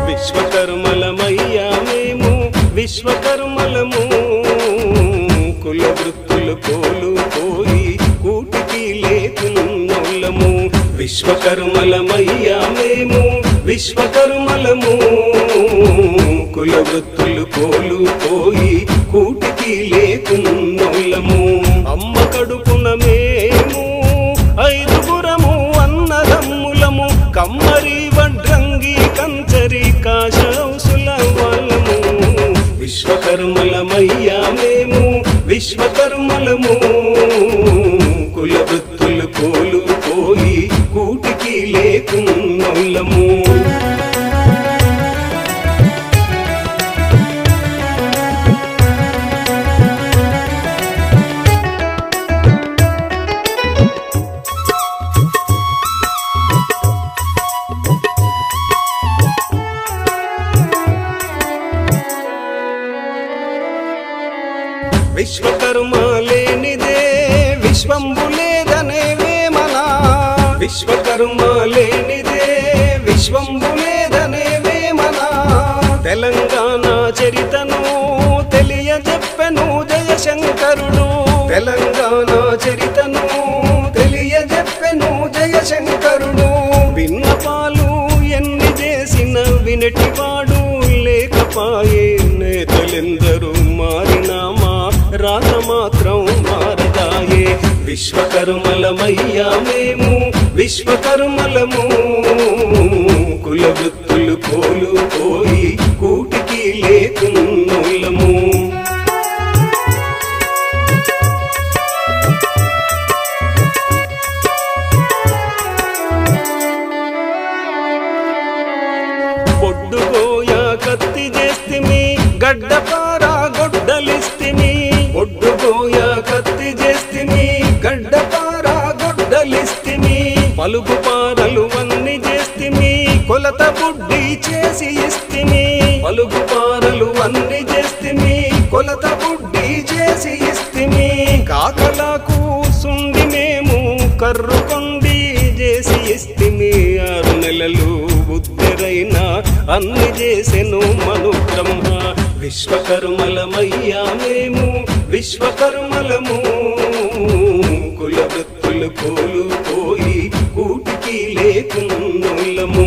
విశ్వకర్మలమయ్యా మేము విశ్వకర్మలము కుల వృత్తులు కోలు పోయి కూటికి లేకున్నోళ్ళము విశ్వకర్మలమయ్యా మేము విశ్వకర్మలము కుల వృత్తులు కోలు పోయి కూటికి లేకున్నోళ్ళము అమ్మ కడుపున మేము ఐదుగురము అన్నదమ్ములము కమ్మరి వడ్రంగి కంచరి కాశౌసుల వాళ్ళము విశ్వకర్మలమయ్యా మేము విశ్వకర్మలము కుల వృత్తులు కోలు పోయి కూటికి లేకున్నోళ్ళము విశ్వకర్మ లేనిదే విశ్వంబు లేదనే వేమనా విశ్వకర్మ లేనిదే విశ్వంబు లేదనే వేమనా తెలంగాణ చరితను తెలియజెప్పెను జయశంకరుడు తెలంగాణ చరితను తెలియజెప్పెను జయశంకరుడు విన్నపాలు ఎన్ని చేసిన వినటివాడు లేకపాయే నేతలెందరూ మారినా మా రాత మాత్రం మారదాయే విశ్వకర్మలమయ్యా మేము విశ్వకర్మలము కుల వృత్తులు కోలు పోయి కూటికి లేకున్నోళ్ళము పొడ్డుగోయ కత్తి చేస్తిమి గడ్డపార గొడ్డలిస్తిమి పొడ్డుగోయ కత్తి చేస్తిమి గడ్డపార గొడ్డలిస్తిమి పలుగు పారలు అన్ని చేస్తిమి కొలత బుడ్డి చేసి ఇస్తిమి పలుగు పారలు అన్ని చేస్తిమి కొలత బుడ్డి చేసి ఇస్తిమి కాకలకు సుండి మేము కర్రుకొండి చేసి ఇస్తిమి ఆరు నెలలు బుద్ధరైనా అన్ని చేసెను మను బ్రహ్మ విశ్వకర్మలమయ్యా మేము విశ్వకర్మలము కుల వృత్తులు కోలు పోయి కూటికి లేకున్నోళ్ళము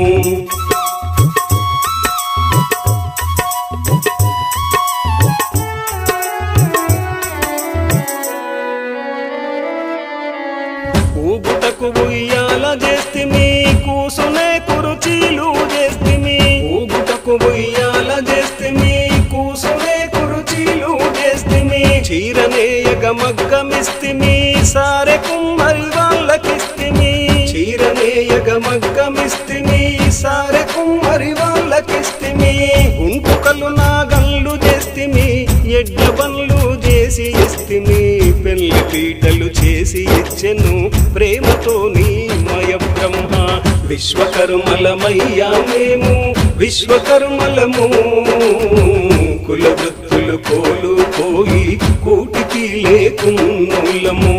ఊగుటకు ఉయ్యాల చేస్తిమి కూసునే కురుచీలు చేస్తిమి ఊగుటకు ఉయ్యాల చేస్తిమి కూసునే కురుచీలు చేస్తిమి చీరనేయగ మగ్గమిస్తిమి సారె కుమ్మరి వాళ్ళకిస్తిమి చీరనేయగ మగ్గమిస్తిమి సారె కుమ్మరి వాళ్ళకిస్తిమి గుంటుకలు నాగళ్ళు చేస్తిమి ఎడ్ల పనులు చేసి ఇస్తిమి పెళ్లి పీటలు చేసి ఇచ్చెను ప్రేమతో నీ మయ బ్రహ్మ విశ్వకర్మలమయ్యా మేము విశ్వకర్మలము కుల వృత్తులు కోలు పోయి కూటికి లేకున్నోళ్ళము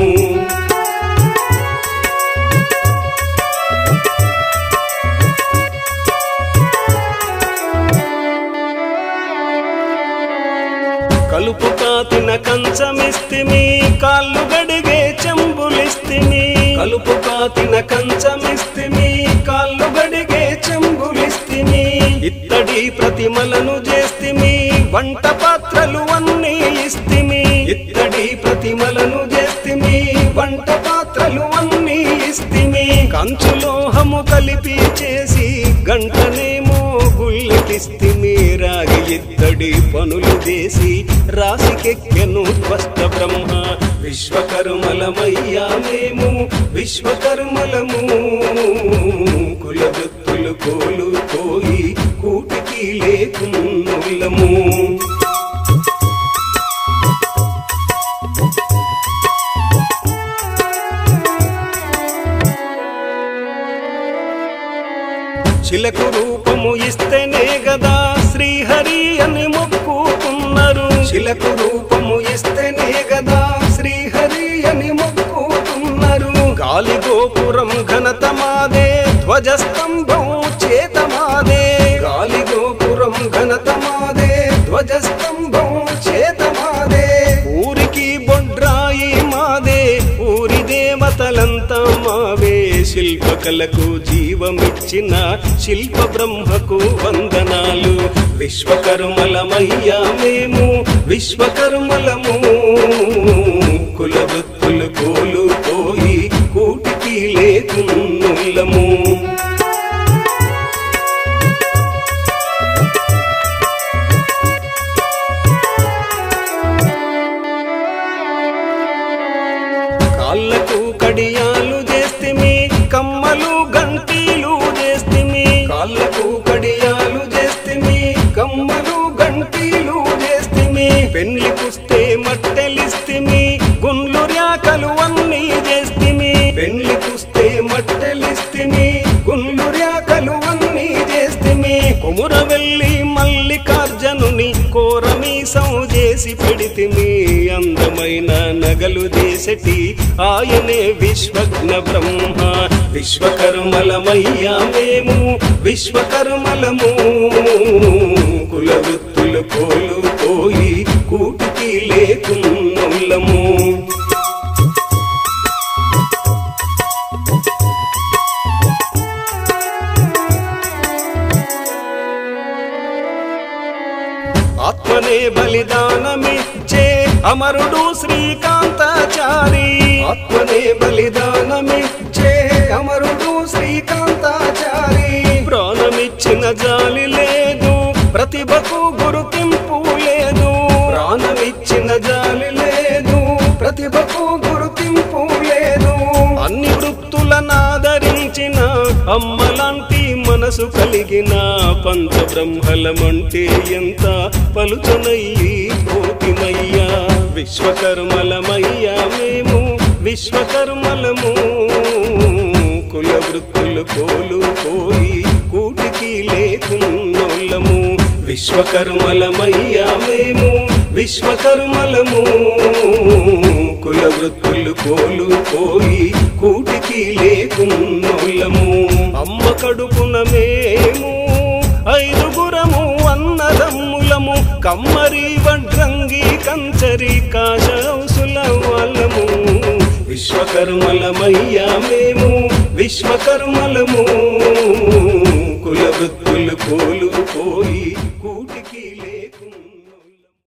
కలుపు కాతిన కంచమిస్తిమి కాళ్ళు గడిగే చెంబులిస్తిమి కలుపు కాతిన కంచమిస్తిమి కాళ్ళు గడిగే చెంబులిస్తిమి ఇత్తడి ప్రతిమలను చేస్తిమి వంట పాత్రలు అన్నీ ఇస్తిమి ఇత్తడి ప్రతిమలను చేస్తిమి వంట పాత్రలు అన్నీ ఇస్తిమి కంచులోహము కలిపి చేసి గంటనేమో గుళ్ళకిస్తిమి రాగి ఇత్తడి పనులు చేసి రాసికెక్కెను స్పష్ట బ్రహ్మ విశ్వకర్మలమయ్యా మేము విశ్వకర్మలము కుల వృత్తులు కోలు పోయి కూటికి లేకున్నోళ్ళము శిలకు రూపము ఇస్తేనే గదా శ్రీహరి అని మొక్కుతున్నారు శిలకు రూపము ఇస్తేనే గదా శ్రీహరి అని మొక్కుతున్నారు గాలి గోపురం ఘనత మాదే ధ్వజస్తంభం చేత మాదే గాలి గోపురం మొలకలకు జీవమిచ్చిన శిల్ప బ్రహ్మకు వందనాలు విశ్వకర్మలమయ్యా మేము విశ్వకర్మలము కుల వృత్తులు కోలుపోయి కూటికి లేకున్నము కాళ్ళకు కడియాలు చేస్తిమి కమ్మలు గంటీలు చేస్తిమి కాళ్ళకు కడియాలు చేస్తిమి కమ్మలు గంటీలు చేస్తిమి పెళ్లి పుస్తే మట్టెలిస్తిమి గుండ్లు ర్యాకలు అన్నీ చేస్తిమి పెళ్లి పుస్తే మట్టెలిస్తిమి గుండ్లు ర్యాకలు అన్నీ చేస్తిమి కుముర వెళ్ళి మల్లికార్జునుని కోరమీసం చేసి పెడితిమి అందమైన నగలు చేసటి ఆయనే విశ్వజ్ఞ బ్రహ్మ విశ్వకర్మలమయ్యా మేము విశ్వకర్మలము కుల వృత్తులు కోలుపోయి కూటికి లేకున్నము ఆత్మనే బలిదానమిచ్చే అమరుడు శ్రీకాంతాచారి ఆత్మనే బలిదానమిచ్చే అమరుడు శ్రీకాంతాచారి ప్రాణమిచ్చిన జాలి లేదు ప్రతిభకు గురుతింపు లేదు ప్రాణమిచ్చిన జాలి లేదు ప్రతిభకు గురుతింపు లేదు అన్ని వృత్తులనాదరించిన అమ్మలాంటి మనసు కలిగిన పంచబ్రహ్మలమంటే ఎంత పలుచనయ్యి కోటిమయ్యా విశ్వకర్మలమయ్యా మేము విశ్వకర్మలము కుల వృత్తులు కోలుపోయి కూటికి లేకున్నోళ్ళము విశ్వకర్మలమయ్యా మేము విశ్వకర్మలము కుల వృత్తులు కోలుపోయి కూటికి లేకున్నోళ్ళము అమ్మ కడుపున మేము ఐదుగురము అన్నదమ్ములము కమ్మరి వడ్రంగి కంచరి కాశౌసుల వాళ్ళము విశ్వకర్మలమయ్యా మేము విశ్వకర్మలము కుల వృత్తులు కోలుపోయి కూటికి లేకుండా